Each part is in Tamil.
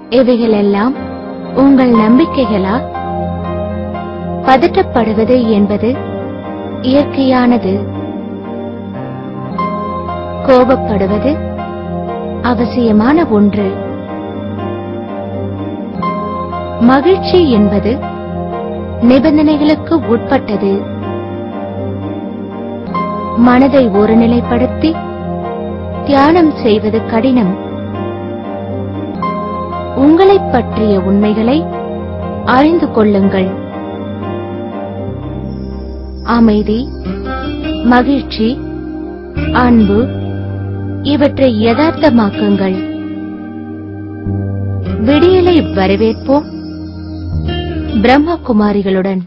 இவைகளெல்லாம் உங்கள் நம்பிக்கைகளா பதட்டப்படுவது என்பது இயற்கையானது கோபப்படுவது அவசியமான ஒன்று மகிழ்ச்சி என்பது நிபந்தனைகளுக்கு உட்பட்டது மனதை ஒருநிலைப்படுத்தி தியானம் செய்வது கடினம் உங்களைப் பற்றிய உண்மைகளை அறிந்து கொள்ளுங்கள் அமைதி மகிழ்ச்சி அன்பு இவற்றை யதார்த்தமாக்குங்கள் விடியலை வரவேற்போம் பிரம்மகுமாரிகளுடன்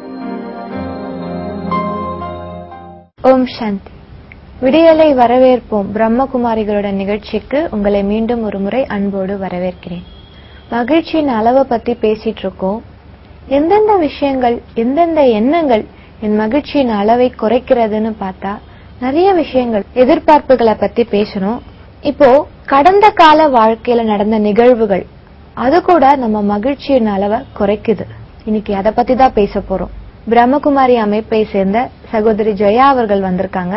ஓம் சாந்தி விடியலை வரவேற்போம் பிரம்மகுமாரிகளுடன் நிகழ்ச்சிக்கு உங்களை மீண்டும் ஒரு முறை அன்போடு வரவேற்கிறேன் மகிழ்ச்சியின் அளவை பத்தி பேசிட்டு இருக்கோம் எந்தெந்த விஷயங்கள் எந்தெந்த எண்ணங்கள் என் மகிழ்ச்சியின் அளவை குறைக்கிறதுன்னு பார்த்தா நிறைய விஷயங்கள் எதிர்பார்ப்புகளை பத்தி பேசணும் இப்போ கடந்த கால வாழ்க்கையில நடந்த நிகழ்வுகள் அது கூட நம்ம மகிழ்ச்சியின் அளவை குறைக்குது இன்னைக்கு அதை பத்தி தான் பேச போறோம் பிரம்மகுமாரி அமைப்பை சேர்ந்த சகோதரி ஜெயா அவர்கள் வந்திருக்காங்க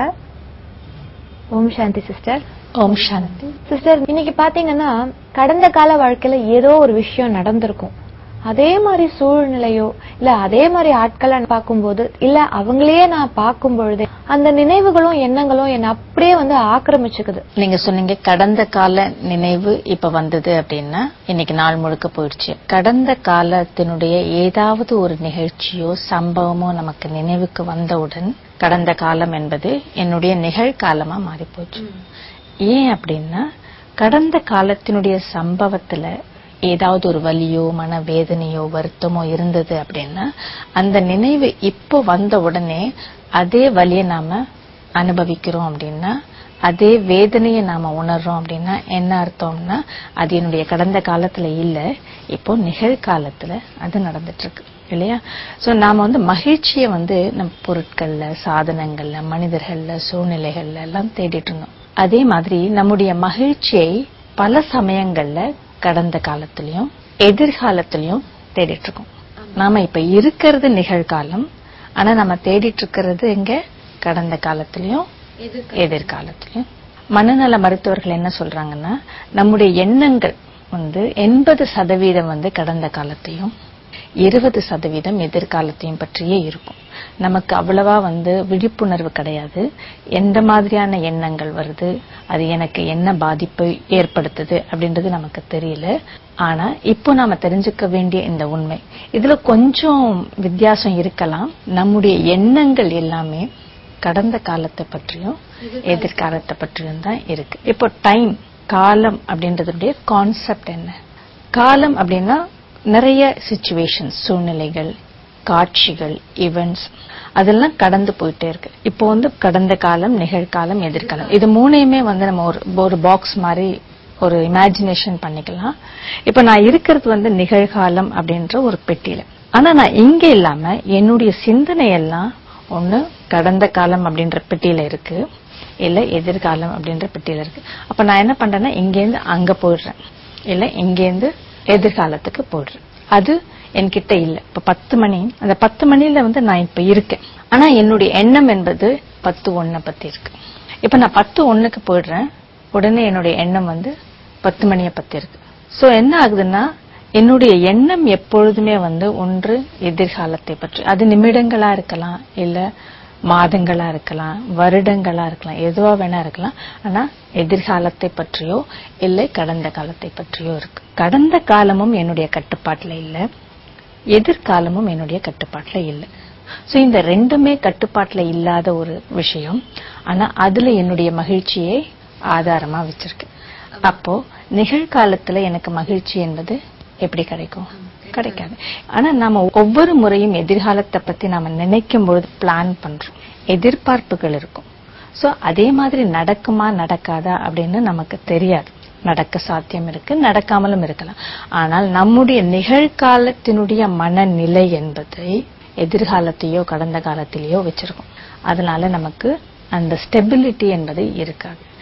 ஓம் சாந்தி சிஸ்டர் ஓம் சாந்தி சிஸ்டர் இன்னைக்கு பாத்தீங்கன்னா கடந்த கால வாழ்க்கையில ஏதோ ஒரு விஷயம் நடந்திருக்கும் அதே மாதிரி சூழ்நிலையோ இல்ல அதே மாதிரி ஆட்களை பார்க்கும்போது இல்ல அவங்களையே நான் பார்க்கும் பொழுது அந்த நினைவுகளும் எண்ணங்களும் என்ன அப்படியே வந்து ஆக்கிரமிச்சுக்குது நீங்க சொன்னீங்க கடந்த கால நினைவு இப்ப வந்தது அப்படின்னா இன்னைக்கு நாள் முழுக்க போயிடுச்சு கடந்த காலத்தினுடைய ஏதாவது ஒரு நிகழ்ச்சியோ சம்பவமோ நமக்கு நினைவுக்கு வந்தவுடன் கடந்த காலம் என்பது என்னுடைய நிகழ்காலமா மாறி போச்சு ஏன் அப்படின்னா கடந்த காலத்தினுடைய சம்பவத்துல ஏதாவது ஒரு வலியோ மன வேதனையோ வருத்தமோ இருந்தது அப்படின்னா அந்த நினைவு இப்போ வந்த உடனே அதே வலியை நாம அனுபவிக்கிறோம் அப்படின்னா அதே வேதனையை நாம உணர்றோம் அப்படின்னா என்ன அர்த்தம்னா அது என்னுடைய கடந்த காலத்துல இல்ல இப்போ நிகழ்காலத்துல அது நடந்துட்டு இருக்கு இல்லையா சோ நாம வந்து மகிழ்ச்சியை வந்து நம்ம பொருட்கள்ல சாதனங்கள்ல மனிதர்கள்ல சூழ்நிலைகள்ல எல்லாம் தேடிட்டு இருந்தோம் அதே மாதிரி நம்முடைய மகிழ்ச்சியை பல சமயங்கள்ல கடந்த காலத்திலயும் எதிர்காலத்திலயும் தேடிட்டு இருக்கோம் நாம இப்ப இருக்கிறது நிகழ்காலம் ஆனா நம்ம தேடிட்டு இருக்கிறது எங்க கடந்த காலத்திலயும் எதிர்காலத்திலயும் மனநல மருத்துவர்கள் என்ன சொல்றாங்கன்னா நம்முடைய எண்ணங்கள் வந்து எண்பது சதவீதம் வந்து கடந்த காலத்தையும் இருபது சதவீதம் எதிர்காலத்தையும் பற்றியே இருக்கும் நமக்கு அவ்வளவா வந்து விழிப்புணர்வு கிடையாது எந்த மாதிரியான எண்ணங்கள் வருது அது எனக்கு என்ன பாதிப்பை ஏற்படுத்துது அப்படின்றது நமக்கு தெரியல ஆனா இப்போ நாம தெரிஞ்சுக்க வேண்டிய இந்த உண்மை இதுல கொஞ்சம் வித்தியாசம் இருக்கலாம் நம்முடைய எண்ணங்கள் எல்லாமே கடந்த காலத்தை பற்றியும் எதிர்காலத்தை பற்றியும் தான் இருக்கு இப்போ டைம் காலம் அப்படின்றதுடைய கான்செப்ட் என்ன காலம் அப்படின்னா நிறைய சுச்சுவேஷன்ஸ் சூழ்நிலைகள் காட்சிகள் ஈவெண்ட்ஸ் அதெல்லாம் கடந்து போயிட்டே இருக்கு இப்போ வந்து கடந்த காலம் நிகழ்காலம் எதிர்காலம் இது மூணையுமே வந்து நம்ம ஒரு ஒரு பாக்ஸ் மாதிரி ஒரு இமேஜினேஷன் பண்ணிக்கலாம் இப்போ நான் இருக்கிறது வந்து நிகழ்காலம் அப்படின்ற ஒரு பெட்டியில ஆனா நான் இங்க இல்லாம என்னுடைய சிந்தனை எல்லாம் ஒண்ணு கடந்த காலம் அப்படின்ற பெட்டியில இருக்கு இல்ல எதிர்காலம் அப்படின்ற பெட்டியில இருக்கு அப்ப நான் என்ன பண்றேன்னா இங்கேருந்து அங்க போயிடுறேன் இல்ல இங்கேருந்து எதிர்காலத்துக்கு போயிடுறேன் அது என்கிட்ட இல்ல இப்ப பத்து மணி அந்த பத்து மணில வந்து நான் இப்ப இருக்கேன் ஆனா என்னுடைய எண்ணம் என்பது பத்து ஒண்ண பத்தி இருக்கு இப்ப நான் பத்து ஒண்ணுக்கு போயிடுறேன் உடனே என்னுடைய எண்ணம் வந்து பத்து மணியை பத்தி இருக்கு சோ என்ன ஆகுதுன்னா என்னுடைய எண்ணம் எப்பொழுதுமே வந்து ஒன்று எதிர்காலத்தை பற்றி அது நிமிடங்களா இருக்கலாம் இல்ல மாதங்களா இருக்கலாம் வருடங்களா இருக்கலாம் எதுவா வேணா இருக்கலாம் ஆனா எதிர்காலத்தை பற்றியோ இல்லை கடந்த காலத்தை பற்றியோ இருக்கு கடந்த காலமும் என்னுடைய கட்டுப்பாட்டுல இல்ல எதிர்காலமும் என்னுடைய கட்டுப்பாட்டுல இல்ல சோ இந்த ரெண்டுமே கட்டுப்பாட்டுல இல்லாத ஒரு விஷயம் ஆனா அதுல என்னுடைய மகிழ்ச்சியை ஆதாரமா வச்சிருக்கேன் அப்போ நிகழ்காலத்துல எனக்கு மகிழ்ச்சி என்பது எப்படி கிடைக்கும் கிடைக்காது ஆனா நாம ஒவ்வொரு முறையும் எதிர்காலத்தை பத்தி நாம நினைக்கும் பொழுது பிளான் பண்றோம் எதிர்பார்ப்புகள் இருக்கும் சோ அதே மாதிரி நடக்குமா நடக்காதா அப்படின்னு நமக்கு தெரியாது நடக்க சாத்தியம் இருக்கு நடக்காமலும் இருக்கலாம் ஆனால் நம்முடைய நிகழ்காலத்தினுடைய மனநிலை என்பதை எதிர்காலத்தையோ கடந்த காலத்திலேயோ வச்சிருக்கோம் அதனால நமக்கு அந்த ஸ்டெபிலிட்டி என்பது இருக்காது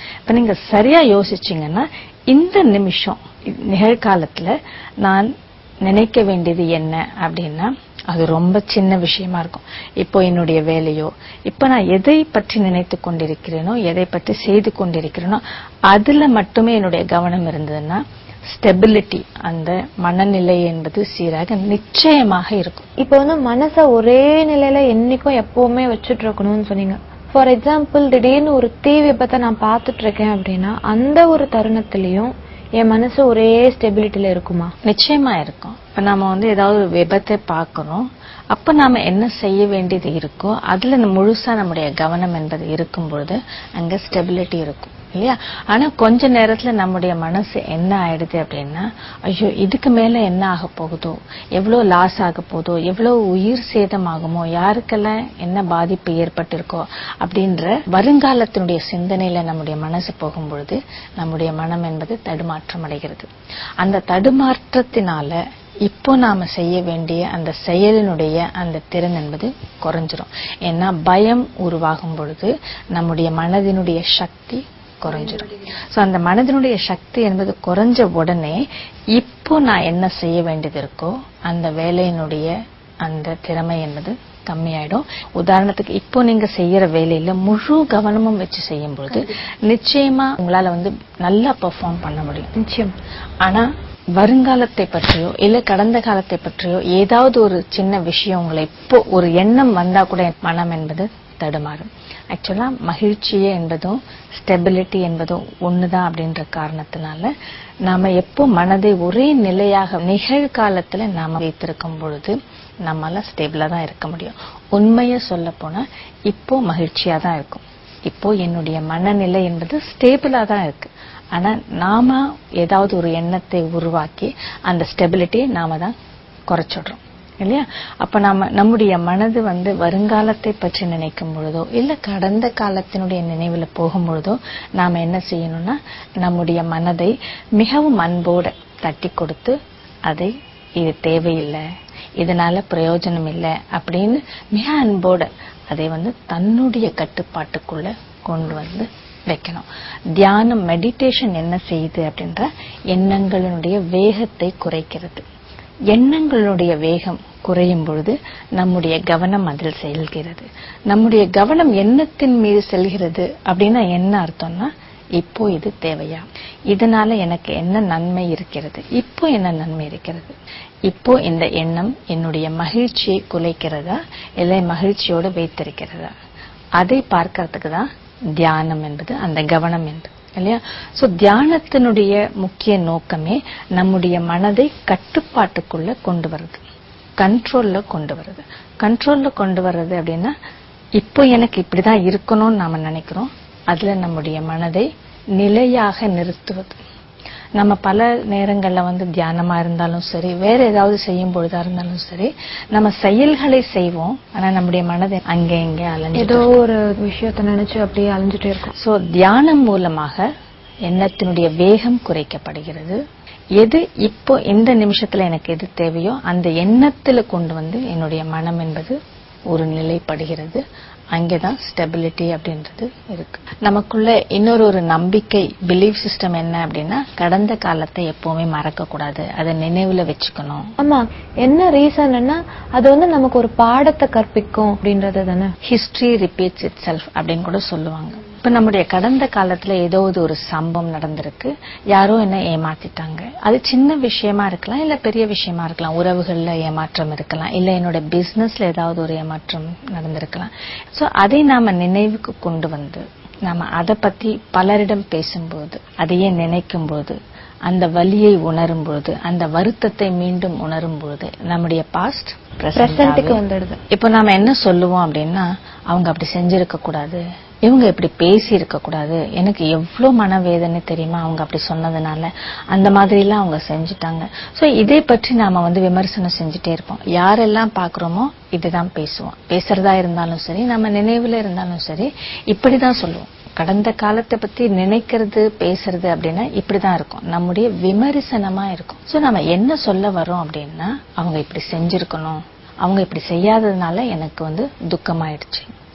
இப்ப நீங்க சரியா யோசிச்சீங்கன்னா இந்த நிமிஷம் நிகழ்காலத்துல நான் நினைக்க வேண்டியது என்ன அப்படின்னா அது ரொம்ப சின்ன விஷயமா இருக்கும் இப்போ என்னுடைய வேலையோ இப்ப நான் எதை பற்றி நினைத்து கொண்டிருக்கிறேனோ எதை பற்றி செய்து கொண்டிருக்கிறேனோ அதுல மட்டுமே என்னுடைய கவனம் இருந்ததுன்னா ஸ்டெபிலிட்டி அந்த மனநிலை என்பது சீராக நிச்சயமாக இருக்கும் இப்போ வந்து மனச ஒரே நிலையில என்னைக்கும் எப்பவுமே வச்சுட்டு இருக்கணும்னு சொன்னீங்க ஃபார் எக்ஸாம்பிள் திடீர்னு ஒரு தீ விபத்தை நான் பார்த்துட்டு இருக்கேன் அப்படின்னா அந்த ஒரு தருணத்திலயும் என் மனசு ஒரே ஸ்டெபிலிட்டில இருக்குமா நிச்சயமா இருக்கும் இப்ப நாம வந்து ஏதாவது ஒரு விபத்தை பார்க்கறோம் அப்ப நாம என்ன செய்ய வேண்டியது இருக்கோ அதுல நம்ம முழுசா நம்முடைய கவனம் என்பது இருக்கும் பொழுது அங்க ஸ்டெபிலிட்டி இருக்கும் இல்லையா ஆனா கொஞ்ச நேரத்துல நம்முடைய மனசு என்ன ஆயிடுது அப்படின்னா ஐயோ இதுக்கு மேல என்ன ஆக போகுதோ எவ்வளவு லாஸ் ஆக போதோ எவ்வளவு உயிர் சேதம் ஆகுமோ யாருக்கெல்லாம் என்ன பாதிப்பு ஏற்பட்டிருக்கோ அப்படின்ற வருங்காலத்தினுடைய சிந்தனையில நம்முடைய மனசு போகும் பொழுது நம்முடைய மனம் என்பது தடுமாற்றம் அடைகிறது அந்த தடுமாற்றத்தினால இப்போ நாம செய்ய வேண்டிய அந்த செயலினுடைய அந்த திறன் என்பது குறைஞ்சிரும் ஏன்னா பயம் உருவாகும் பொழுது நம்முடைய மனதினுடைய சக்தி குறைஞ்சிரும் சோ அந்த மனதினுடைய சக்தி என்பது குறைஞ்ச உடனே இப்போ நான் என்ன செய்ய வேண்டியது இருக்கோ அந்த வேலையினுடைய அந்த திறமை என்பது கம்மியாயிடும் உதாரணத்துக்கு இப்போ நீங்க செய்யற வேலையில முழு கவனமும் வச்சு செய்யும் பொழுது நிச்சயமா உங்களால வந்து நல்லா பெர்ஃபார்ம் பண்ண முடியும் நிச்சயம் ஆனா வருங்காலத்தை பற்றியோ இல்ல கடந்த காலத்தை பற்றியோ ஏதாவது ஒரு சின்ன விஷயம் உங்களை இப்போ ஒரு எண்ணம் வந்தா கூட என் மனம் என்பது தடுமாறும் ஆக்சுவலா மகிழ்ச்சியே என்பதும் ஸ்டெபிலிட்டி என்பதும் ஒண்ணுதான் அப்படின்ற காரணத்தினால நாம எப்போ மனதை ஒரே நிலையாக நிகழ்காலத்துல நாம வைத்திருக்கும் பொழுது நம்மால ஸ்டேபிளா தான் இருக்க முடியும் உண்மையை சொல்ல போனா இப்போ மகிழ்ச்சியா தான் இருக்கும் இப்போ என்னுடைய மனநிலை என்பது ஸ்டேபிளா தான் இருக்கு ஆனா நாம ஏதாவது ஒரு எண்ணத்தை உருவாக்கி அந்த ஸ்டெபிலிட்டியை நாம தான் குறைச்சிடுறோம் இல்லையா அப்ப நாம நம்முடைய மனது வந்து வருங்காலத்தை பற்றி நினைக்கும் பொழுதோ இல்ல கடந்த காலத்தினுடைய நினைவுல போகும் பொழுதோ நாம என்ன செய்யணும்னா நம்முடைய மனதை மிகவும் அன்போட தட்டி கொடுத்து அதை இது தேவையில்லை இதனால பிரயோஜனம் இல்லை அப்படின்னு மிக அன்போட அதை வந்து தன்னுடைய கட்டுப்பாட்டுக்குள்ள கொண்டு வந்து வைக்கணும் தியானம் மெடிடேஷன் என்ன செய்யுது அப்படின்ற எண்ணங்களினுடைய வேகத்தை குறைக்கிறது எண்ணங்களுடைய வேகம் குறையும் பொழுது நம்முடைய கவனம் அதில் செல்கிறது நம்முடைய கவனம் எண்ணத்தின் மீது செல்கிறது அப்படின்னா என்ன அர்த்தம்னா இப்போ இது தேவையா இதனால எனக்கு என்ன நன்மை இருக்கிறது இப்போ என்ன நன்மை இருக்கிறது இப்போ இந்த எண்ணம் என்னுடைய மகிழ்ச்சியை குலைக்கிறதா இல்லை மகிழ்ச்சியோடு வைத்திருக்கிறதா அதை பார்க்கறதுக்கு தான் தியானம் என்பது அந்த கவனம் என்பது இல்லையா சோ தியானத்தினுடைய முக்கிய நோக்கமே நம்முடைய மனதை கட்டுப்பாட்டுக்குள்ள கொண்டு வருது கண்ட்ரோல்ல கொண்டு வருது கண்ட்ரோல்ல கொண்டு வர்றது அப்படின்னா இப்போ எனக்கு இப்படிதான் இருக்கணும்னு நாம நினைக்கிறோம் அதுல நம்முடைய மனதை நிலையாக நிறுத்துவது நம்ம பல நேரங்கள்ல வந்து தியானமா இருந்தாலும் சரி வேற ஏதாவது செய்யும் பொழுதா இருந்தாலும் சரி நம்ம செயல்களை செய்வோம் ஆனா நம்முடைய மனதை அங்கே இங்கே அலைஞ்சு ஏதோ ஒரு விஷயத்த நினைச்சு அப்படியே அலைஞ்சிட்டே இருக்கும் சோ தியானம் மூலமாக எண்ணத்தினுடைய வேகம் குறைக்கப்படுகிறது எது இப்போ இந்த நிமிஷத்துல எனக்கு எது தேவையோ அந்த எண்ணத்துல கொண்டு வந்து என்னுடைய மனம் என்பது ஒரு நிலைப்படுகிறது அங்கேதான் ஸ்டெபிலிட்டி அப்படின்றது இருக்கு நமக்குள்ள இன்னொரு ஒரு நம்பிக்கை பிலீஃப் சிஸ்டம் என்ன அப்படின்னா கடந்த காலத்தை எப்பவுமே மறக்க கூடாது அதை நினைவுல வச்சுக்கணும் ஆமா என்ன ரீசன்னா அது வந்து நமக்கு ஒரு பாடத்தை கற்பிக்கும் அப்படின்றது தானே ஹிஸ்டரி ரிப்பீட்ஸ் இட் செல்ஃப் அப்படின்னு கூட சொல்லுவாங்க இப்ப நம்முடைய கடந்த காலத்துல ஏதோ ஒரு சம்பவம் நடந்திருக்கு யாரோ என்ன ஏமாத்திட்டாங்க அது சின்ன விஷயமா இருக்கலாம் இல்ல பெரிய விஷயமா இருக்கலாம் உறவுகள்ல ஏமாற்றம் இருக்கலாம் இல்ல என்னோட பிசினஸ்ல ஏதாவது ஒரு ஏமாற்றம் நடந்திருக்கலாம் சோ அதை நாம நினைவுக்கு கொண்டு வந்து நாம அதை பத்தி பலரிடம் பேசும்போது அதையே நினைக்கும் போது அந்த வலியை உணரும் பொழுது அந்த வருத்தத்தை மீண்டும் உணரும் பொழுது நம்முடைய பாஸ்ட் பிரசன்ட்டுக்கு வந்துடுது இப்போ நாம என்ன சொல்லுவோம் அப்படின்னா அவங்க அப்படி செஞ்சிருக்க கூடாது இவங்க இப்படி பேசி இருக்க கூடாது எனக்கு எவ்வளவு மனவேதனை தெரியுமா அவங்க அப்படி சொன்னதுனால அந்த மாதிரி எல்லாம் அவங்க செஞ்சுட்டாங்க சோ இதை பற்றி நாம வந்து விமர்சனம் செஞ்சுட்டே இருப்போம் யாரெல்லாம் பாக்குறோமோ இதுதான் பேசுவோம் பேசுறதா இருந்தாலும் சரி நம்ம நினைவுல இருந்தாலும் சரி இப்படிதான் சொல்லுவோம் கடந்த காலத்தை பத்தி நினைக்கிறது பேசுறது அப்படின்னா இப்படிதான் இருக்கும் நம்முடைய விமர்சனமா இருக்கும் சோ நம்ம என்ன சொல்ல வரோம் அப்படின்னா அவங்க இப்படி செஞ்சிருக்கணும் அவங்க இப்படி செய்யாததுனால எனக்கு வந்து துக்கமாயிடுச்சு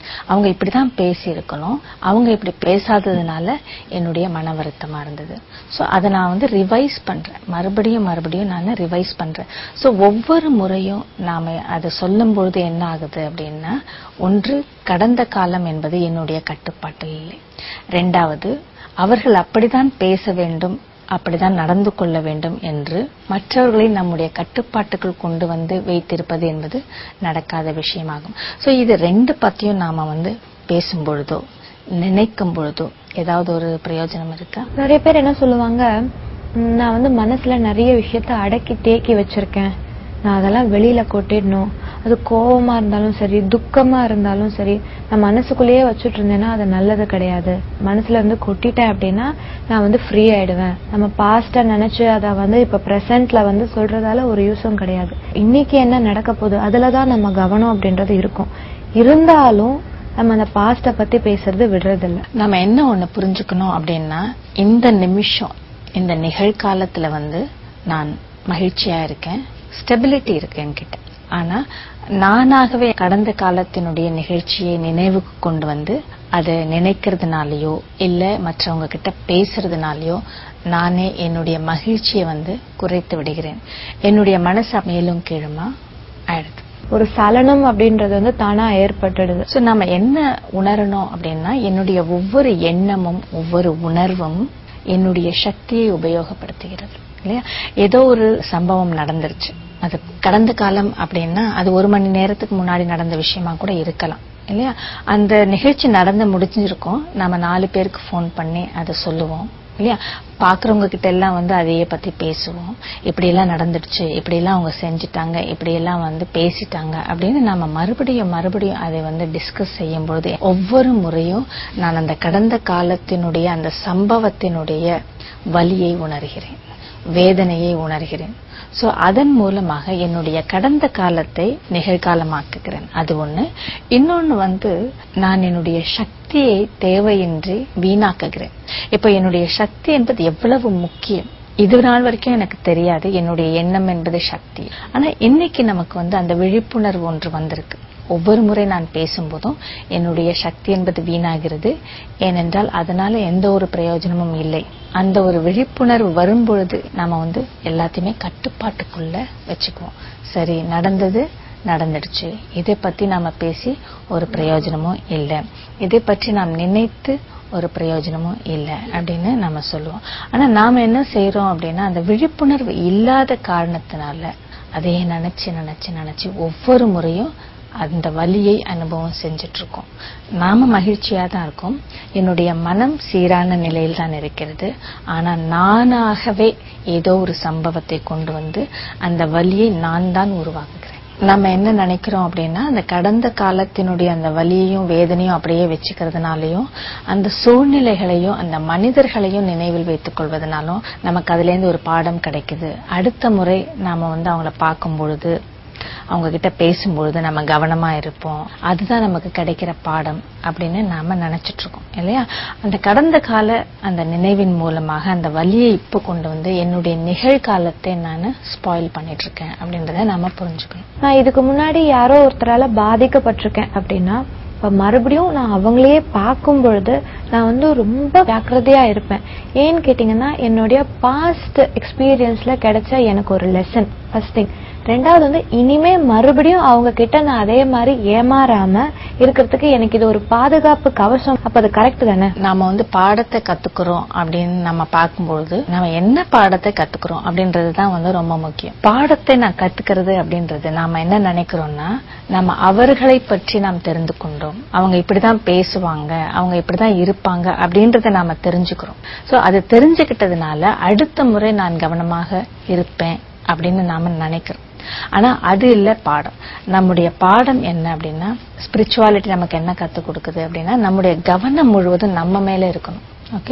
அவங்க இப்படிதான் பேசி இருக்கணும் அவங்க இப்படி பேசாததுனால என்னுடைய மன வருத்தமா இருந்தது சோ அதை நான் வந்து ரிவைஸ் பண்றேன் மறுபடியும் மறுபடியும் நான் ரிவைஸ் பண்றேன் சோ ஒவ்வொரு முறையும் நாம அதை சொல்லும் பொழுது என்ன ஆகுது அப்படின்னா ஒன்று கடந்த காலம் என்பது என்னுடைய கட்டுப்பாட்டில் இல்லை ரெண்டாவது அவர்கள் அப்படித்தான் பேச வேண்டும் அப்படிதான் நடந்து கொள்ள வேண்டும் என்று மற்றவர்களை நம்முடைய கட்டுப்பாட்டுக்குள் கொண்டு வந்து வைத்திருப்பது என்பது நடக்காத விஷயமாகும் சோ இது ரெண்டு பத்தியும் நாம வந்து பேசும் பொழுதோ நினைக்கும் பொழுதோ ஏதாவது ஒரு பிரயோஜனம் இருக்கா நிறைய பேர் என்ன சொல்லுவாங்க "ம், நான் வந்து மனசுல நிறைய விஷயத்த அடக்கி தேக்கி வச்சிருக்கேன் நான் அதெல்லாம் வெளியில கொட்டிடணும் அது கோவமா இருந்தாலும் சரி துக்கமா இருந்தாலும் சரி நான் மனசுக்குள்ளேயே வச்சுட்டு இருந்தேன்னா அது நல்லது கிடையாது மனசுல இருந்து கொட்டிட்டேன் அப்படின்னா நான் வந்து ஃப்ரீ ஆயிடுவேன் நம்ம பாஸ்ட நினைச்சு அதை வந்து இப்ப பிரசன்ட்ல வந்து சொல்றதால ஒரு யூஸும் கிடையாது இன்னைக்கு என்ன நடக்க போகுது அதுலதான் நம்ம கவனம் அப்படின்றது இருக்கும் இருந்தாலும் நம்ம அந்த பாஸ்ட பத்தி பேசுறது விடுறதில்ல நம்ம என்ன ஒண்ணு புரிஞ்சுக்கணும் அப்படின்னா இந்த நிமிஷம் இந்த நிகழ்காலத்துல வந்து நான் மகிழ்ச்சியா இருக்கேன் ஸ்டெபிலிட்டி இருக்கு என்கிட்ட ஆனா நானாகவே கடந்த காலத்தினுடைய நிகழ்ச்சியை நினைவுக்கு கொண்டு வந்து அதை நினைக்கிறதுனாலயோ இல்ல மற்றவங்க கிட்ட பேசுறதுனாலயோ நானே என்னுடைய மகிழ்ச்சியை வந்து குறைத்து விடுகிறேன் என்னுடைய மனசு மேலும் கீழுமா ஆயிடுது ஒரு சலனம் அப்படின்றது வந்து தானா ஏற்பட்டுடுது சோ நம்ம என்ன உணரணும் அப்படின்னா என்னுடைய ஒவ்வொரு எண்ணமும் ஒவ்வொரு உணர்வும் என்னுடைய சக்தியை உபயோகப்படுத்துகிறது இல்லையா ஏதோ ஒரு சம்பவம் நடந்துருச்சு அது கடந்த காலம் அப்படின்னா அது ஒரு மணி நேரத்துக்கு முன்னாடி நடந்த விஷயமா கூட இருக்கலாம் இல்லையா அந்த நிகழ்ச்சி நடந்து முடிஞ்சிருக்கும் நம்ம நாலு பேருக்கு ஃபோன் பண்ணி அதை சொல்லுவோம் இல்லையா பாக்குறவங்க கிட்ட எல்லாம் வந்து அதையே பத்தி பேசுவோம் இப்படி எல்லாம் நடந்துடுச்சு இப்படி எல்லாம் அவங்க செஞ்சுட்டாங்க இப்படி எல்லாம் வந்து பேசிட்டாங்க அப்படின்னு நம்ம மறுபடியும் மறுபடியும் அதை வந்து டிஸ்கஸ் செய்யும் பொழுது ஒவ்வொரு முறையும் நான் அந்த கடந்த காலத்தினுடைய அந்த சம்பவத்தினுடைய வலியை உணர்கிறேன் வேதனையை உணர்கிறேன் சோ அதன் மூலமாக என்னுடைய கடந்த காலத்தை நிகழ்காலமாக்குகிறேன் அது ஒண்ணு இன்னொன்னு வந்து நான் என்னுடைய சக்தியை தேவையின்றி வீணாக்குகிறேன் இப்ப என்னுடைய சக்தி என்பது எவ்வளவு முக்கியம் இது நாள் வரைக்கும் எனக்கு தெரியாது என்னுடைய எண்ணம் என்பது சக்தி ஆனா இன்னைக்கு நமக்கு வந்து அந்த விழிப்புணர்வு ஒன்று வந்திருக்கு ஒவ்வொரு முறை நான் பேசும்போதும் என்னுடைய சக்தி என்பது வீணாகிறது ஏனென்றால் அதனால எந்த ஒரு பிரயோஜனமும் இல்லை அந்த ஒரு விழிப்புணர்வு வரும் பொழுது நாம வந்து எல்லாத்தையுமே கட்டுப்பாட்டுக்குள்ள வச்சுக்குவோம் சரி நடந்தது நடந்துடுச்சு இதை பத்தி நாம பேசி ஒரு பிரயோஜனமும் இல்லை இதை பற்றி நாம் நினைத்து ஒரு பிரயோஜனமும் இல்லை அப்படின்னு நம்ம சொல்லுவோம் ஆனா நாம என்ன செய்யறோம் அப்படின்னா அந்த விழிப்புணர்வு இல்லாத காரணத்தினால அதையே நினைச்சு நினைச்சு நினைச்சு ஒவ்வொரு முறையும் அந்த வலியை அனுபவம் செஞ்சுட்டு இருக்கோம் நாம மகிழ்ச்சியா தான் இருக்கோம் என்னுடைய மனம் சீரான நிலையில் தான் இருக்கிறது ஆனா நானாகவே ஏதோ ஒரு சம்பவத்தை கொண்டு வந்து அந்த வலியை நான் தான் உருவாக்குகிறேன் நம்ம என்ன நினைக்கிறோம் அப்படின்னா அந்த கடந்த காலத்தினுடைய அந்த வலியையும் வேதனையும் அப்படியே வச்சுக்கிறதுனாலயும் அந்த சூழ்நிலைகளையும் அந்த மனிதர்களையும் நினைவில் வைத்துக் கொள்வதனாலும் நமக்கு அதுல இருந்து ஒரு பாடம் கிடைக்குது அடுத்த முறை நாம வந்து அவங்கள பார்க்கும் பொழுது அவங்க கிட்ட பேசும்பொழுது நம்ம கவனமா இருப்போம் அதுதான் நமக்கு கிடைக்கிற பாடம் அப்படின்னு நாம நினைச்சிட்டு இருக்கோம் இல்லையா அந்த கடந்த கால அந்த நினைவின் மூலமாக அந்த வலியை இப்ப கொண்டு வந்து என்னுடைய நிகழ்காலத்தை நான் ஸ்பாயில் பண்ணிட்டு இருக்கேன் அப்படின்றத நாம புரிஞ்சுக்கணும் நான் இதுக்கு முன்னாடி யாரோ ஒருத்தரால பாதிக்கப்பட்டிருக்கேன் அப்படின்னா இப்ப மறுபடியும் நான் அவங்களையே பார்க்கும் பொழுது நான் வந்து ரொம்ப ஜாக்கிரதையா இருப்பேன் ஏன்னு கேட்டீங்கன்னா என்னுடைய பாஸ்ட் எக்ஸ்பீரியன்ஸ்ல கிடைச்ச எனக்கு ஒரு லெசன் ஃபர்ஸ்ட் திங் ரெண்டாவது வந்து இனிமே மறுபடியும் அவங்க கிட்ட நான் அதே மாதிரி ஏமாறாம இருக்கிறதுக்கு எனக்கு இது ஒரு பாதுகாப்பு கவசம் அப்ப அது கரெக்ட் தானே நாம வந்து பாடத்தை கத்துக்கிறோம் அப்படின்னு நம்ம பார்க்கும்பொழுது நம்ம என்ன பாடத்தை கத்துக்கிறோம் அப்படின்றது தான் வந்து ரொம்ப முக்கியம் பாடத்தை நான் கத்துக்கிறது அப்படின்றது நாம என்ன நினைக்கிறோம்னா நம்ம அவர்களை பற்றி நாம் தெரிந்து கொண்டோம் அவங்க இப்படிதான் பேசுவாங்க அவங்க இப்படிதான் இருப்பாங்க அப்படின்றத நாம தெரிஞ்சுக்கிறோம் சோ அது தெரிஞ்சுக்கிட்டதுனால அடுத்த முறை நான் கவனமாக இருப்பேன் அப்படின்னு நாம நினைக்கிறோம் ஆனா அது இல்ல பாடம் நம்முடைய பாடம் என்ன அப்படின்னா ஸ்பிரிச்சுவாலிட்டி நமக்கு என்ன கத்து கொடுக்குது அப்படின்னா நம்முடைய கவனம் முழுவதும் நம்ம மேல இருக்கணும் ஓகே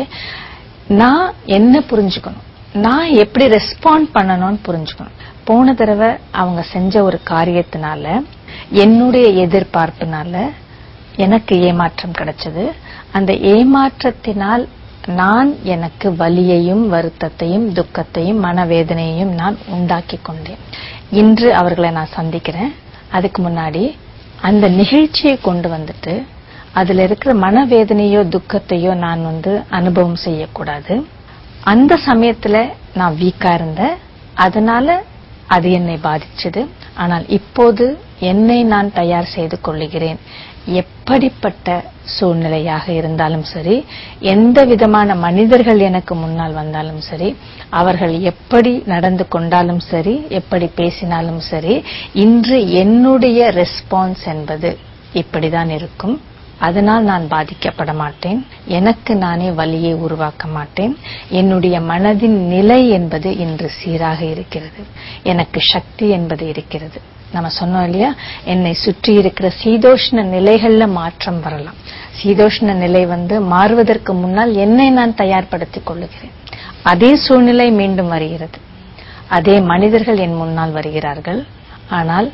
நான் என்ன புரிஞ்சுக்கணும் நான் எப்படி ரெஸ்பாண்ட் பண்ணணும்னு புரிஞ்சுக்கணும் போன தடவை அவங்க செஞ்ச ஒரு காரியத்தினால என்னுடைய எதிர்பார்ப்புனால எனக்கு ஏமாற்றம் கிடைச்சது அந்த ஏமாற்றத்தினால் நான் எனக்கு வலியையும் வருத்தத்தையும் துக்கத்தையும் மனவேதனையையும் நான் உண்டாக்கி கொண்டேன் இன்று அவர்களை நான் சந்திக்கிறேன் அதுக்கு முன்னாடி அந்த நிகழ்ச்சியை கொண்டு வந்துட்டு அதுல இருக்கிற மனவேதனையோ துக்கத்தையோ நான் வந்து அனுபவம் செய்யக்கூடாது அந்த சமயத்துல நான் வீக்கா இருந்தேன் அதனால அது என்னை பாதிச்சது ஆனால் இப்போது என்னை நான் தயார் செய்து கொள்ளுகிறேன் எப்படிப்பட்ட சூழ்நிலையாக இருந்தாலும் சரி எந்த விதமான மனிதர்கள் எனக்கு முன்னால் வந்தாலும் சரி அவர்கள் எப்படி நடந்து கொண்டாலும் சரி எப்படி பேசினாலும் சரி இன்று என்னுடைய ரெஸ்பான்ஸ் என்பது இப்படிதான் இருக்கும் அதனால் நான் பாதிக்கப்பட மாட்டேன் எனக்கு நானே வலியை உருவாக்க மாட்டேன் என்னுடைய மனதின் நிலை என்பது இன்று சீராக இருக்கிறது எனக்கு சக்தி என்பது இருக்கிறது நம்ம சொன்னோம் இல்லையா என்னை சுற்றி இருக்கிற சீதோஷ்ண நிலைகள்ல மாற்றம் வரலாம் சீதோஷ்ண நிலை வந்து மாறுவதற்கு முன்னால் என்னை நான் தயார்படுத்திக் கொள்ளுகிறேன் அதே சூழ்நிலை மீண்டும் வருகிறது அதே மனிதர்கள் என் முன்னால் வருகிறார்கள் ஆனால்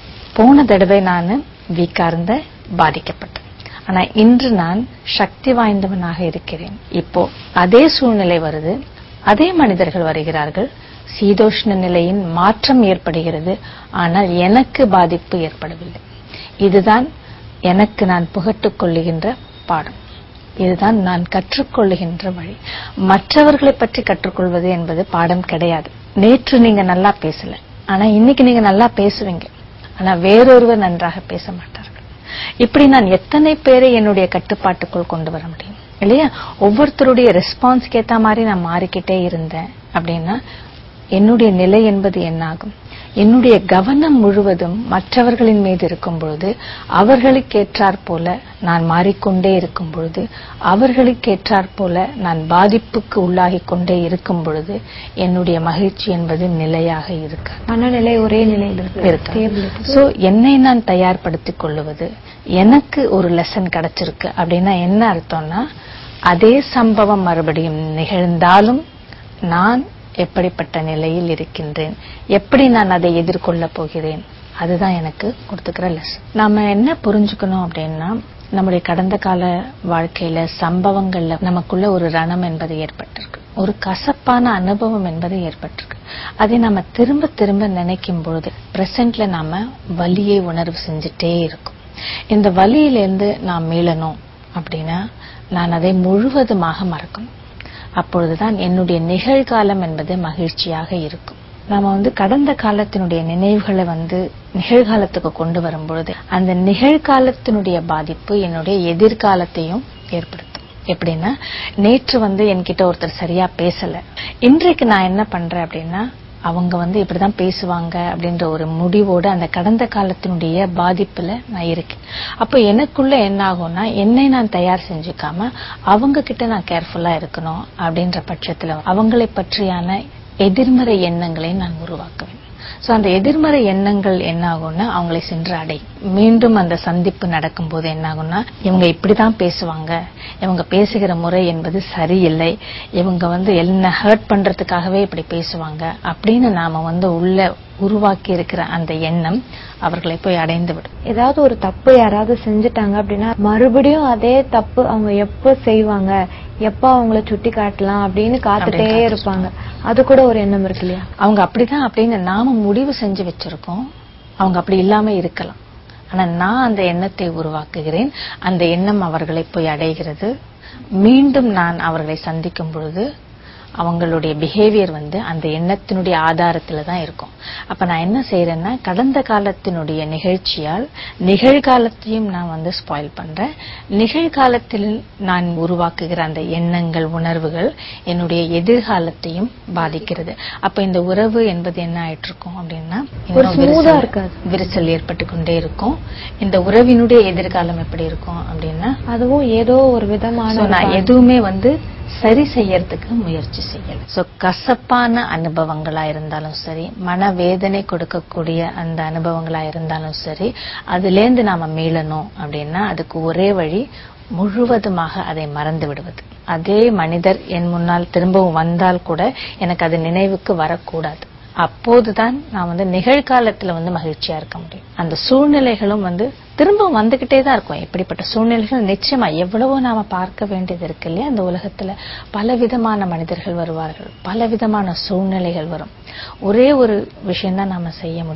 போன தடவை நான் வீக்கா இருந்த பாதிக்கப்பட்டேன் ஆனா இன்று நான் சக்தி வாய்ந்தவனாக இருக்கிறேன் இப்போ அதே சூழ்நிலை வருது அதே மனிதர்கள் வருகிறார்கள் சீதோஷ்ண நிலையின் மாற்றம் ஏற்படுகிறது ஆனால் எனக்கு பாதிப்பு ஏற்படவில்லை இதுதான் எனக்கு நான் புகட்டுக் கொள்ளுகின்ற பாடம் இதுதான் நான் கற்றுக்கொள்ளுகின்ற வழி மற்றவர்களை பற்றி கற்றுக்கொள்வது என்பது பாடம் கிடையாது நேற்று நீங்க நல்லா பேசல ஆனா இன்னைக்கு நீங்க நல்லா பேசுவீங்க ஆனா வேறொருவர் நன்றாக பேச மாட்டார்கள் இப்படி நான் எத்தனை பேரை என்னுடைய கட்டுப்பாட்டுக்குள் கொண்டு வர முடியும் இல்லையா ஒவ்வொருத்தருடைய ரெஸ்பான்ஸ்க்கு ஏத்த மாதிரி நான் மாறிக்கிட்டே இருந்தேன் அப்படின்னா என்னுடைய நிலை என்பது என்னாகும் என்னுடைய கவனம் முழுவதும் மற்றவர்களின் மீது இருக்கும் பொழுது அவர்களுக்கு ஏற்றாற் போல நான் மாறிக்கொண்டே இருக்கும் பொழுது அவர்களுக்கு ஏற்றாற் போல நான் பாதிப்புக்கு உள்ளாகி கொண்டே இருக்கும் பொழுது என்னுடைய மகிழ்ச்சி என்பது நிலையாக இருக்காது மனநிலை ஒரே நிலையில் இருக்கு இருக்கு சோ என்னை நான் தயார்படுத்திக் கொள்ளுவது எனக்கு ஒரு லெசன் கிடைச்சிருக்கு அப்படின்னா என்ன அர்த்தம்னா அதே சம்பவம் மறுபடியும் நிகழ்ந்தாலும் நான் எப்படிப்பட்ட நிலையில் இருக்கின்றேன் எப்படி நான் அதை எதிர்கொள்ள போகிறேன் அதுதான் எனக்கு கொடுத்துக்கிற லெசன் நாம என்ன புரிஞ்சுக்கணும் அப்படின்னா நம்முடைய கடந்த கால வாழ்க்கையில சம்பவங்கள்ல நமக்குள்ள ஒரு ரணம் என்பது ஏற்பட்டிருக்கு ஒரு கசப்பான அனுபவம் என்பது ஏற்பட்டிருக்கு அதை நம்ம திரும்ப திரும்ப நினைக்கும் பொழுது பிரசன்ட்ல நாம வலியை உணர்வு செஞ்சுட்டே இருக்கும் இந்த வலியிலிருந்து நாம் மீளணும் அப்படின்னா நான் அதை முழுவதுமாக மறக்கணும் அப்பொழுதுதான் என்னுடைய நிகழ்காலம் என்பது மகிழ்ச்சியாக இருக்கும் நாம வந்து கடந்த காலத்தினுடைய நினைவுகளை வந்து நிகழ்காலத்துக்கு கொண்டு வரும்பொழுது அந்த நிகழ்காலத்தினுடைய பாதிப்பு என்னுடைய எதிர்காலத்தையும் ஏற்படுத்தும் எப்படின்னா நேற்று வந்து என்கிட்ட ஒருத்தர் சரியா பேசல இன்றைக்கு நான் என்ன பண்றேன் அப்படின்னா அவங்க வந்து இப்படிதான் பேசுவாங்க அப்படின்ற ஒரு முடிவோடு அந்த கடந்த காலத்தினுடைய பாதிப்புல நான் இருக்கேன் அப்போ எனக்குள்ள என்ன ஆகும்னா என்னை நான் தயார் செஞ்சுக்காம அவங்க கிட்ட நான் கேர்ஃபுல்லா இருக்கணும் அப்படின்ற பட்சத்துல அவங்களை பற்றியான எதிர்மறை எண்ணங்களை நான் உருவாக்குவேன் சோ அந்த எதிர்மறை எண்ணங்கள் என்ன ஆகும்னா அவங்களை சென்று அடையும் மீண்டும் அந்த சந்திப்பு நடக்கும்போது என்ன ஆகும்னா இவங்க இப்படிதான் பேசுவாங்க இவங்க பேசுகிற முறை என்பது சரியில்லை இவங்க வந்து என்ன ஹர்ட் பண்றதுக்காகவே இப்படி பேசுவாங்க அப்படின்னு நாம வந்து உள்ள உருவாக்கி இருக்கிற அந்த எண்ணம் அவர்களை போய் அடைந்து விடும் ஏதாவது ஒரு தப்பு யாராவது செஞ்சுட்டாங்க அப்படின்னா மறுபடியும் அதே தப்பு அவங்க எப்ப செய்வாங்க எப்ப அவங்கள சுட்டி காட்டலாம் அப்படின்னு காத்துட்டே அப்படின்னு இருப்பாங்க அது கூட ஒரு எண்ணம் இருக்கு இல்லையா அவங்க அப்படிதான் அப்படின்னு நாம முடிவு செஞ்சு வச்சிருக்கோம் அவங்க அப்படி இல்லாம இருக்கலாம் ஆனா நான் அந்த எண்ணத்தை உருவாக்குகிறேன் அந்த எண்ணம் அவர்களை போய் அடைகிறது மீண்டும் நான் அவர்களை சந்திக்கும் பொழுது அவங்களுடைய பிஹேவியர் வந்து அந்த எண்ணத்தினுடைய ஆதாரத்துல தான் இருக்கும் அப்ப நான் என்ன செய்யறேன்னா கடந்த காலத்தினுடைய நிகழ்ச்சியால் நிகழ்காலத்தையும் நான் வந்து ஸ்பாயில் பண்றேன் நிகழ்காலத்தில் நான் உருவாக்குகிற அந்த எண்ணங்கள் உணர்வுகள் என்னுடைய எதிர்காலத்தையும் பாதிக்கிறது அப்ப இந்த உறவு என்பது என்ன ஆயிட்டு இருக்கும் அப்படின்னா ஒரு இன்னும் smooth-ஆ விரிசல் இருக்காது. விரிசல் ஏற்பட்டு கொண்டே இருக்கும் இந்த உறவினுடைய எதிர்காலம் எப்படி இருக்கும் அப்படின்னா அதுவும் ஏதோ ஒரு விதமான So, ஒரு நான் பா- எதுவுமே வந்து சரி செய்யறதுக்கு முயற்சி செய்யல சோ கசப்பான அனுபவங்களா இருந்தாலும் சரி மனவேதனை கொடுக்கக்கூடிய அந்த அனுபவங்களா இருந்தாலும் சரி அதுல இருந்து நாம மீளணும் அப்படின்னா அதுக்கு ஒரே வழி முழுவதுமாக அதை மறந்து விடுவது அதே மனிதர் என் முன்னால் திரும்பவும் வந்தால் கூட எனக்கு அது நினைவுக்கு வரக்கூடாது அப்போதுதான் நான் வந்து நிகழ்காலத்துல வந்து மகிழ்ச்சியா இருக்க முடியும் அந்த சூழ்நிலைகளும் வந்து திரும்பவும் வந்துகிட்டே தான் இருக்கும் இப்படிப்பட்ட சூழ்நிலைகள் நிச்சயமா எவ்வளவோ நாம பார்க்க வேண்டியது இருக்கு இல்லையா அந்த உலகத்துல பலவிதமான மனிதர்கள் வருவார்கள் பலவிதமான சூழ்நிலைகள் வரும் ஒரே ஒரு விஷயம் தான் நாம செய்ய முடியும்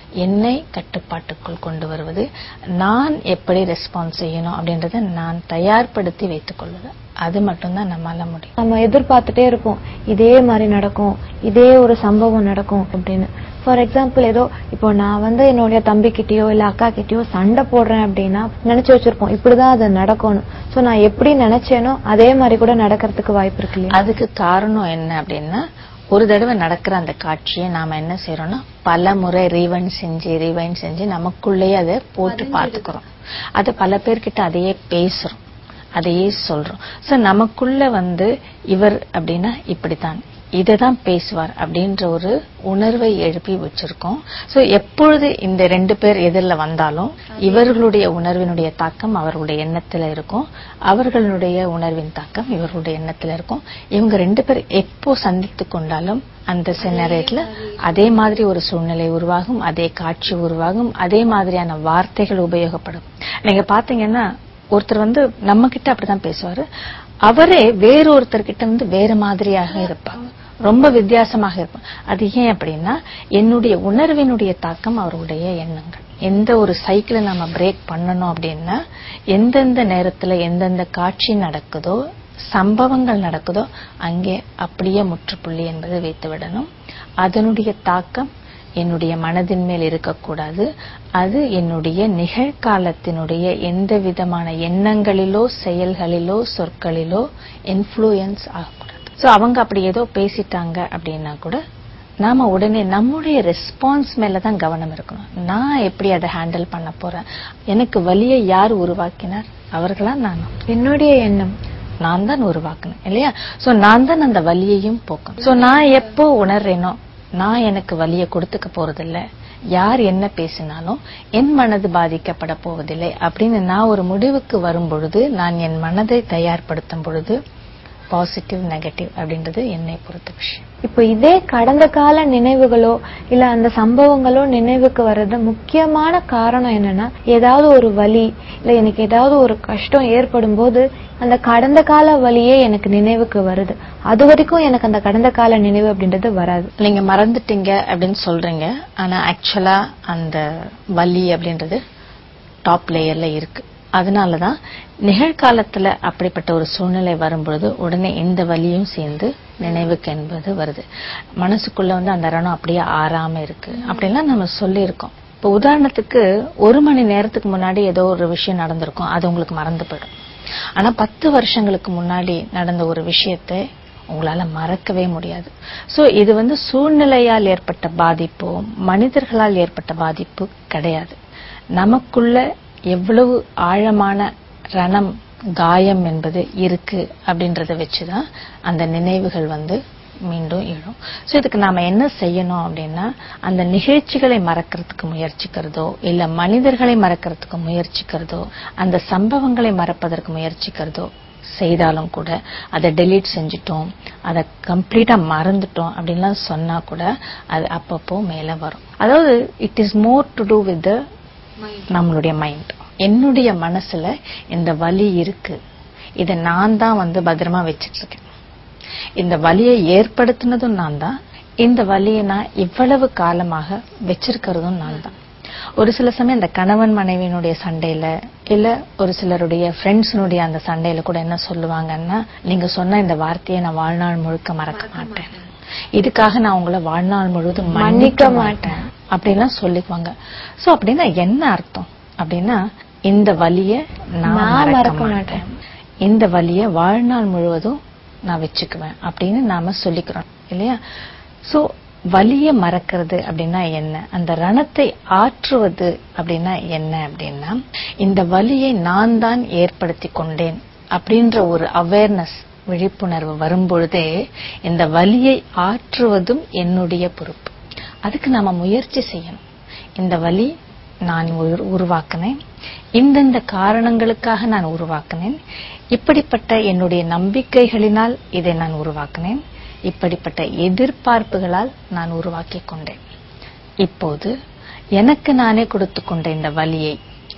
என்னை கட்டுப்பாட்டுக்குள் கொண்டு வருவது நான் எப்படி ரெஸ்பான்ஸ் செய்யணும் அப்படின்றத நான் தயார்படுத்தி வைத்துக் கொள்வது அது மட்டும்தான் நம்மால முடியும் நம்ம எதிர்பார்த்துட்டே இருப்போம் இதே மாதிரி நடக்கும் இதே ஒரு சம்பவம் நடக்கும் அப்படின்னு ஃபார் எக்ஸாம்பிள் ஏதோ இப்போ நான் வந்து என்னுடைய தம்பி கிட்டயோ இல்ல அக்கா கிட்டயோ சண்டை போடுறேன் அப்படின்னா நினைச்சு வச்சிருப்போம் இப்படிதான் அது நடக்கணும் சோ நான் எப்படி நினைச்சேனோ அதே மாதிரி கூட நடக்கிறதுக்கு வாய்ப்பு இருக்கு இல்லையா அதுக்கு காரணம் என்ன அப்படின்னா ஒரு தடவை நடக்கிற அந்த காட்சியை நாம என்ன செய்யறோம்னா பல முறை ரீவைண்ட் செஞ்சு ரீவைண்ட் செஞ்சு நமக்குள்ளேயே அதை போட்டு பார்த்துக்கிறோம் அது பல பேர்கிட்ட அதையே பேசுறோம் அதையே சொல்றோம் சோ நமக்குள்ள வந்து இவர் அப்படின்னா இப்படித்தான் இததான் பேசுவார் அப்படின்ற ஒரு உணர்வை எழுப்பி வச்சிருக்கோம் சோ எப்பொழுது இந்த ரெண்டு பேர் எதிரில் வந்தாலும் இவர்களுடைய உணர்வினுடைய தாக்கம் அவர்களுடைய எண்ணத்துல இருக்கும் அவர்களுடைய உணர்வின் தாக்கம் இவர்களுடைய எண்ணத்துல இருக்கும் இவங்க ரெண்டு பேர் எப்போ சந்தித்து கொண்டாலும் அந்த நேரத்துல அதே மாதிரி ஒரு சூழ்நிலை உருவாகும் அதே காட்சி உருவாகும் அதே மாதிரியான வார்த்தைகள் உபயோகப்படும் நீங்க பாத்தீங்கன்னா ஒருத்தர் வந்து நம்ம கிட்ட அப்படிதான் பேசுவாரு அவரே வேறொருத்தர் கிட்ட வந்து வேற மாதிரியாக இருப்பாங்க ரொம்ப வித்தியாசமாக இருப்பாங்க அது ஏன் அப்படின்னா என்னுடைய உணர்வினுடைய தாக்கம் அவருடைய எண்ணங்கள் எந்த ஒரு சைக்கிளை நம்ம பிரேக் பண்ணணும் அப்படின்னா எந்தெந்த நேரத்துல எந்தெந்த காட்சி நடக்குதோ சம்பவங்கள் நடக்குதோ அங்கே அப்படியே முற்றுப்புள்ளி என்பதை வைத்து விடணும் அதனுடைய தாக்கம் என்னுடைய மனதின் மேல் இருக்கக்கூடாது அது என்னுடைய நிகழ்காலத்தினுடைய எந்த விதமான எண்ணங்களிலோ செயல்களிலோ சொற்களிலோ இன்ஃப்ளூயன்ஸ் ஆகக்கூடாது சோ அவங்க அப்படி ஏதோ பேசிட்டாங்க அப்படின்னா கூட நாம உடனே நம்முடைய ரெஸ்பான்ஸ் மேல தான் கவனம் இருக்கணும் நான் எப்படி அதை ஹேண்டில் பண்ண போறேன் எனக்கு வலியை யார் உருவாக்கினார் அவர்களா நானும் என்னுடைய எண்ணம் நான் தான் உருவாக்குனேன் இல்லையா சோ நான் தான் அந்த வலியையும் போக்கணும் சோ நான் எப்போ உணர்றேனோ நான் எனக்கு வலியை கொடுத்துக்க போறதில்ல யார் என்ன பேசினாலும் என் மனது பாதிக்கப்பட போவதில்லை அப்படின்னு நான் ஒரு முடிவுக்கு வரும் பொழுது நான் என் மனதை தயார்படுத்தும் பொழுது பாசிட்டிவ் நெகட்டிவ் அப்படின்றது என்னை பொறுத்த விஷயம் இப்போ இதே கடந்த கால நினைவுகளோ இல்ல அந்த சம்பவங்களோ நினைவுக்கு வர்றது முக்கியமான காரணம் என்னன்னா ஏதாவது ஒரு வலி இல்ல எனக்கு ஏதாவது ஒரு கஷ்டம் ஏற்படும் போது அந்த கடந்த கால வலியே எனக்கு நினைவுக்கு வருது அது வரைக்கும் எனக்கு அந்த கடந்த கால நினைவு அப்படின்றது வராது நீங்க மறந்துட்டீங்க அப்படின்னு சொல்றீங்க ஆனா ஆக்சுவலா அந்த வலி அப்படின்றது டாப் லேயர்ல இருக்கு அதனாலதான் நிகழ்காலத்துல அப்படிப்பட்ட ஒரு சூழ்நிலை வரும்பொழுது உடனே இந்த வலியும் சேர்ந்து நினைவுக்கு என்பது வருது மனசுக்குள்ள வந்து அந்த ரணம் அப்படியே ஆறாம இருக்கு அப்படிலாம் நம்ம சொல்லியிருக்கோம் இப்போ உதாரணத்துக்கு ஒரு மணி நேரத்துக்கு முன்னாடி ஏதோ ஒரு விஷயம் நடந்திருக்கும் அது உங்களுக்கு மறந்து போயிடும் ஆனா பத்து வருஷங்களுக்கு முன்னாடி நடந்த ஒரு விஷயத்தை உங்களால மறக்கவே முடியாது சோ இது வந்து சூழ்நிலையால் ஏற்பட்ட பாதிப்போ மனிதர்களால் ஏற்பட்ட பாதிப்பு கிடையாது நமக்குள்ள எவ்வளவு ஆழமான ரணம் காயம் என்பது இருக்கு அப்படின்றத வச்சுதான் அந்த நினைவுகள் வந்து மீண்டும் எழும் சோ இதுக்கு நாம என்ன செய்யணும் அப்படின்னா அந்த நிகழ்ச்சிகளை மறக்கிறதுக்கு முயற்சிக்கிறதோ இல்ல மனிதர்களை மறக்கிறதுக்கு முயற்சிக்கிறதோ அந்த சம்பவங்களை மறப்பதற்கு முயற்சிக்கிறதோ செய்தாலும் கூட அதை டெலீட் செஞ்சிட்டோம் அதை கம்ப்ளீட்டா மறந்துட்டோம் அப்படின்லாம் சொன்னா கூட அது அப்பப்போ மேல வரும் அதாவது it is more to do with நம்மளுடைய மைண்ட் என்னுடைய மனசுல இந்த வலி இருக்கு இதை நான் தான் வந்து பத்திரமா வச்சிட்டு இருக்கேன் இந்த வலியை ஏற்படுத்தினதும் நான் தான் இந்த வலியை நான் இவ்வளவு காலமாக வச்சிருக்கிறதும் நான் தான் ஒரு சில சமயம் இந்த கணவன் மனைவியினுடைய சண்டையில இல்ல ஒரு சிலருடைய ஃப்ரெண்ட்ஸினுடைய அந்த சண்டையில கூட என்ன சொல்லுவாங்கன்னா நீங்க சொன்ன இந்த வார்த்தையை நான் வாழ்நாள் முழுக்க மறக்க மாட்டேன் இதுக்காக நான் உங்களை வாழ்நாள் முழுவதும் மன்னிக்க மாட்டேன் அப்படின்லாம் சொல்லிக்குவாங்க சோ அப்படின்னா என்ன அர்த்தம் அப்படின்னா இந்த வலிய நான் நான் மறக்க மறக்க மாட்டேன் இந்த வலிய வாழ்நாள் முழுவதும் நான் வச்சுக்குவேன் அப்படின்னு நாம சொல்லிக்கிறோம் இல்லையா சோ வலிய மறக்கிறது அப்படின்னா என்ன அந்த ரணத்தை ஆற்றுவது அப்படின்னா என்ன அப்படின்னா இந்த வலியை நான் தான் ஏற்படுத்தி கொண்டேன் அப்படின்ற ஒரு அவேர்னஸ் விழிப்புணர்வு வரும்பொழுதே இந்த வலியை ஆற்றுவதும் என்னுடைய பொறுப்பு அதுக்கு நாம முயற்சி செய்யணும் இந்த வலி நான் உரு- உருவாக்கினேன் இந்தந்த காரணங்களுக்காக நான் உருவாக்கினேன் இப்படிப்பட்ட என்னுடைய நம்பிக்கைகளினால் இதை நான் உருவாக்கினேன் இப்படிப்பட்ட எதிர்பார்ப்புகளால் நான் உருவாக்கிக் கொண்டேன் இப்போது எனக்கு நானே கொடுத்து கொண்ட இந்த வலியை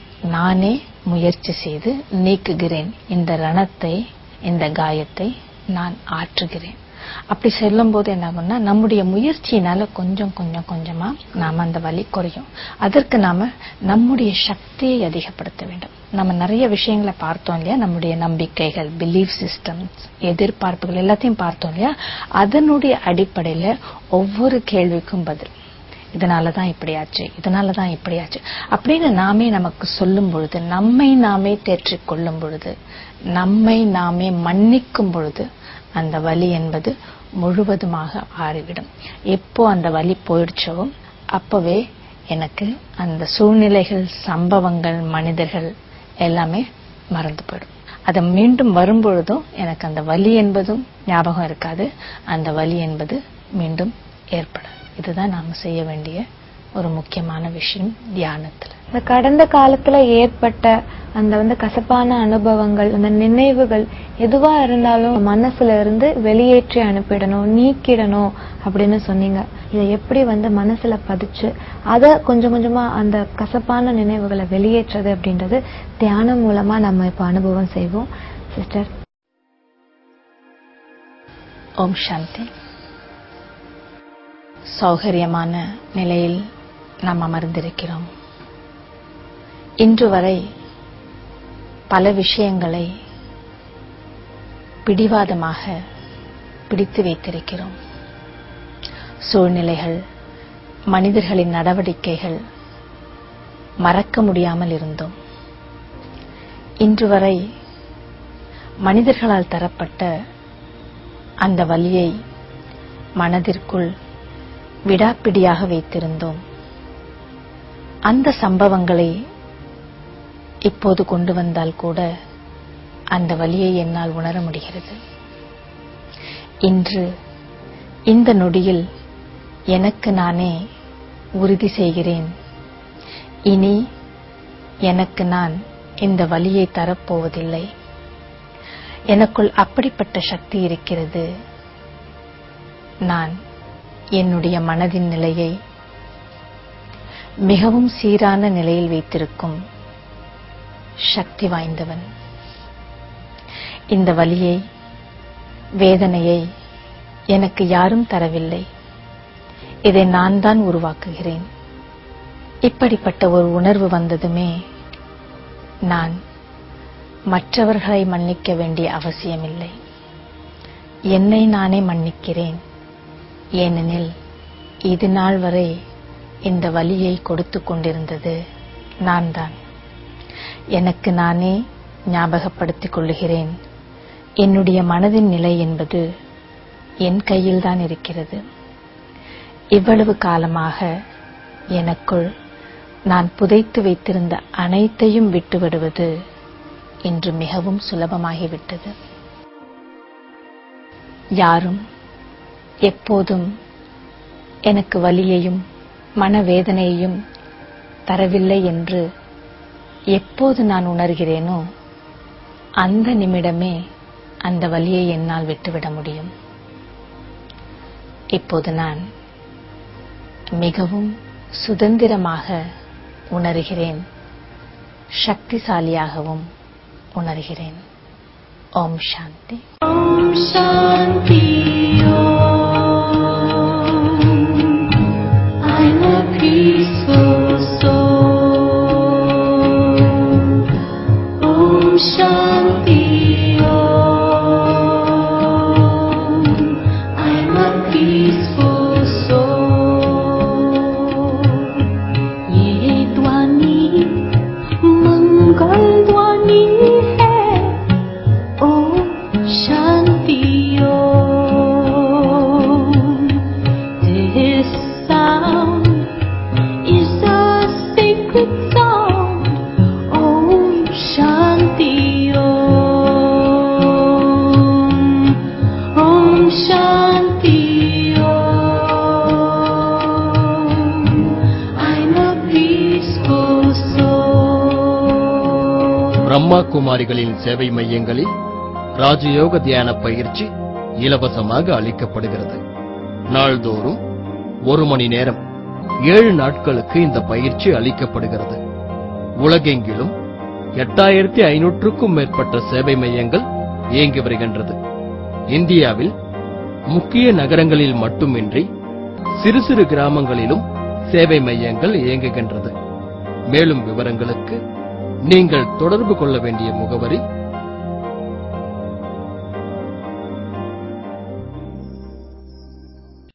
நானே முயற்சி செய்து நீக்குகிறேன் இந்த ரணத்தை இந்த காயத்தை நான் ஆற்றுகிறேன் அப்படி செல்லும் போது என்ன ஆகும்னா நம்முடைய முயற்சியினால கொஞ்சம் கொஞ்சம் கொஞ்சமா நாம அந்த வலி குறையும் அதற்கு நாம நம்முடைய சக்தியை அதிகப்படுத்த வேண்டும் நம்ம நிறைய விஷயங்களை பார்த்தோம் இல்லையா நம்முடைய நம்பிக்கைகள் பிலீஃப் சிஸ்டம்ஸ் எதிர்பார்ப்புகள் எல்லாத்தையும் பார்த்தோம் இல்லையா அதனுடைய அடிப்படையில ஒவ்வொரு கேள்விக்கும் பதில் இதனால தான் இப்படியாச்சு இதனால தான் இப்படியாச்சு அப்படின்னு நாமே நமக்கு சொல்லும் பொழுது நம்மை நாமே தேற்றிக் கொள்ளும் பொழுது நம்மை நாமே மன்னிக்கும் பொழுது அந்த வலி என்பது முழுவதுமாக ஆறிவிடும் எப்போ அந்த வலி போயிடுச்சோ அப்பவே எனக்கு அந்த சூழ்நிலைகள் சம்பவங்கள் மனிதர்கள் எல்லாமே மறந்து போயிடும் அது மீண்டும் வரும்பொழுதும் எனக்கு அந்த வலி என்பதும் ஞாபகம் இருக்காது அந்த வலி என்பது மீண்டும் ஏற்படாது இதுதான் நாம செய்ய வேண்டிய ஒரு முக்கியமான விஷயம் தியானத்துல இந்த கடந்த காலத்துல ஏற்பட்ட அந்த வந்து கசப்பான அனுபவங்கள் அந்த நினைவுகள் எதுவா இருந்தாலும் மனசுல இருந்து வெளியேற்றி அனுப்பிடணும் நீக்கிடணும் அப்படின்னு சொன்னீங்க இதை எப்படி வந்து மனசுல பதிச்சு அத கொஞ்சம் கொஞ்சமா அந்த கசப்பான நினைவுகளை வெளியேற்றுறது அப்படின்றது தியானம் மூலமா நம்ம இப்ப அனுபவம் செய்வோம் சிஸ்டர் ஓம் சாந்தி சௌகரியமான நிலையில் நாம் அமர்ந்திருக்கிறோம் இன்று வரை பல விஷயங்களை பிடிவாதமாக பிடித்து வைத்திருக்கிறோம் சூழ்நிலைகள் மனிதர்களின் நடவடிக்கைகள் மறக்க முடியாமல் இருந்தோம் இன்று வரை மனிதர்களால் தரப்பட்ட அந்த வலியை மனதிற்குள் விடாப்பிடியாக வைத்திருந்தோம் அந்த சம்பவங்களை இப்போது கொண்டு வந்தால் கூட அந்த வலியை என்னால் உணர முடிகிறது இன்று இந்த நொடியில் எனக்கு நானே உறுதி செய்கிறேன் இனி எனக்கு நான் இந்த வலியை தரப்போவதில்லை எனக்குள் அப்படிப்பட்ட சக்தி இருக்கிறது நான் என்னுடைய மனதின் நிலையை மிகவும் சீரான நிலையில் வைத்திருக்கும் சக்தி வாய்ந்தவன் இந்த வலியை வேதனையை எனக்கு யாரும் தரவில்லை இதை நான் தான் உருவாக்குகிறேன் இப்படிப்பட்ட ஒரு உணர்வு வந்ததுமே நான் மற்றவர்களை மன்னிக்க வேண்டிய அவசியமில்லை என்னை நானே மன்னிக்கிறேன் ஏனெனில் இது நாள் வரை இந்த வலியை கொடுத்து கொண்டிருந்தது நான் தான் எனக்கு நானே ஞாபகப்படுத்திக் கொள்ளுகிறேன் என்னுடைய மனதின் நிலை என்பது என் கையில்தான் இருக்கிறது இவ்வளவு காலமாக எனக்குள் நான் புதைத்து வைத்திருந்த அனைத்தையும் விட்டுவிடுவது இன்று மிகவும் சுலபமாகிவிட்டது யாரும் எப்போதும் எனக்கு வலியையும் மனவேதனையையும் தரவில்லை என்று எப்போது நான் உணர்கிறேனோ அந்த நிமிடமே அந்த வலியை என்னால் விட்டுவிட முடியும் இப்போது நான் மிகவும் சுதந்திரமாக உணர்கிறேன் சக்திசாலியாகவும் உணர்கிறேன் ஓம் சாந்தி I'm a peaceful soul. Om Shanti Om. I'm a peaceful soul. ये ध्वनि मंगल ध्वनि है ओम शांति ओम This sound is a sacred sound. Om Shanti Om. Om Shanti Om. I'm a peaceful soul. Brahma குமாரிகளின் சேவை மையங்களில் ராஜயோக தியான பயிற்சி இலவசமாக அளிக்கப்படுகிறது நாள்தோறும் ஒரு மணி நேரம் ஏழு நாட்களுக்கு இந்த பயிற்சி அளிக்கப்படுகிறது உலகெங்கிலும் எட்டாயிரத்தி ஐநூற்றுக்கும் மேற்பட்ட சேவை மையங்கள் இயங்கி வருகின்றது இந்தியாவில் முக்கிய நகரங்களில் மட்டுமின்றி சிறு சிறு கிராமங்களிலும் சேவை மையங்கள் இயங்குகின்றது மேலும் விவரங்களுக்கு நீங்கள் தொடர்பு கொள்ள வேண்டிய முகவரி